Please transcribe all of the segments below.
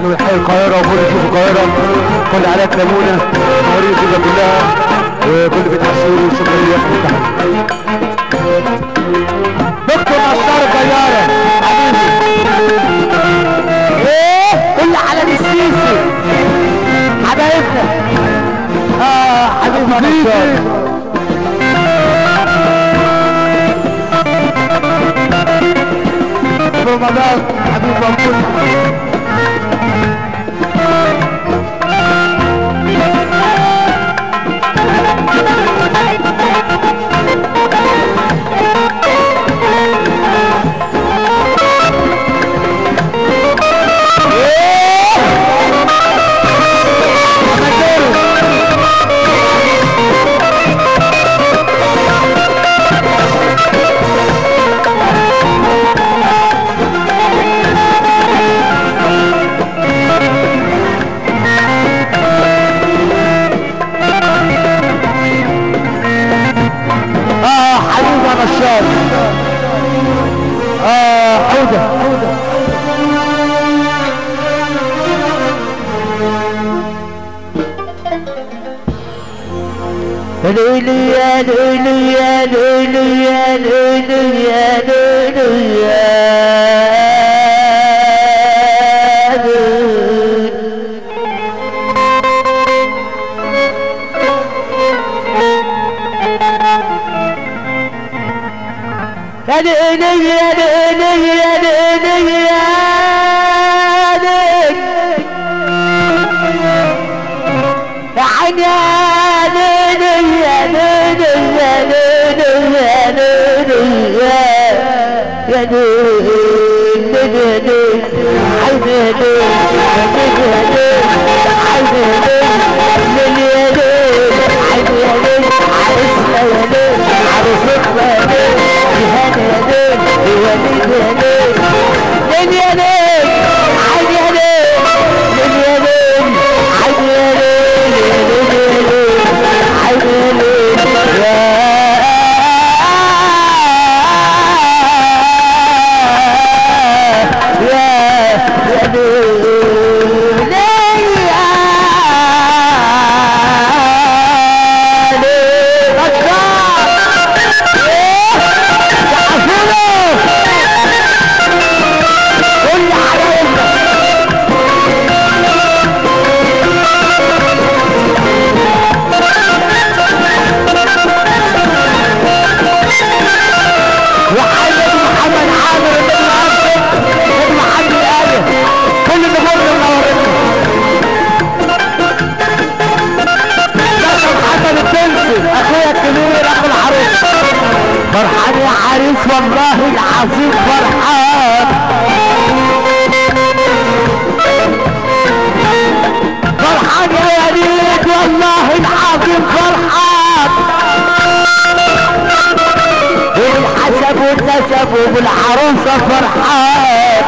من حي القاهرة وكل شوف القاهرة كل عليك لمونة مواليد الجيزة كلها وكل بيت حسين وشكرا ليكم دكتور نصار الطيارة حبيبي ايه كل على السيسي حبايبنا اه حبيبي نصار رمضان حبيب مبروك اه حبيبي يا نشاط اه حوده ليلي يا ليلي يا ليلي يا ليلي يا ليلي يا ليلي يا ليلي يا ليلي يا ليلي يا ليلي يا عيني يا ليلي يا ليلي يا ليلي يا ليلي يا يا ليلي يا ليلي عيني يا ليلي يا ليلي عيني يا ليلي يا ليلي عيني يا ليلي عرسنا يا ليلي عرستنا يا ليلي جهان يا ليلي يا ليلي يا ليلي ليلي يا ليلي عيني يا ليلي ليلي يا ليلي عيني يا ليلي يا ليلي يا ليلي عيني يا ليلي يا يا يا ليلي يا ليلي كل حبايبنا وحبيبي محمد عامر بن عاصم بن محمد آله كل النجوم اللي منورنا باشا محمد التلفي اخويا الكبير اخو العروس فرحان يا عريس والله العظيم فرحان فرحان يا وليد والله العظيم فرحان بالحسب والنسب وبالعروسة فرحان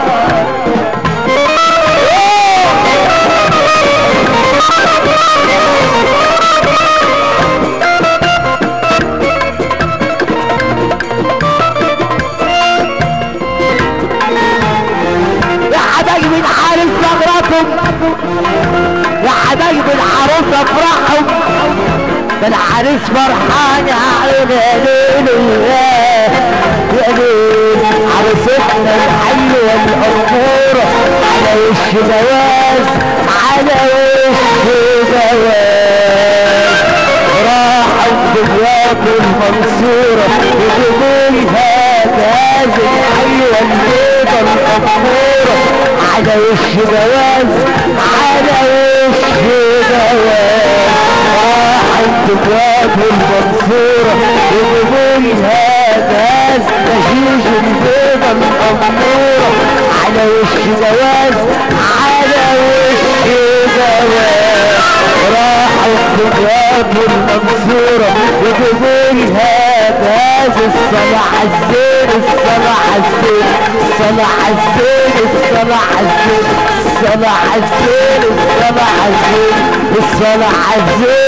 يا حبايبي الحارس ثغرتهم يا حبايبي العروسة افرحهم ده العريس فرحان يا عيني يا ليل يا يا ليل عروستنا الحلوة الأمورة على وش جواز على وش جواز راحوا دمياط المنصورة وجميلها جاز الحلوة البيضة الأمورة على وش جواز على وش جواز راحوا دمياط المنصورة وجميلها جاز مجيج البيضة الأمورة على وش جواز على وش جواز راحوا الدنيا المنصورة وجميلها جاز الصلاة عالزين الصلاة عالزين الصلاة عالزين الصلاة عالزين الصلاة عالزين الصلاة عالزين الصلاة عالزين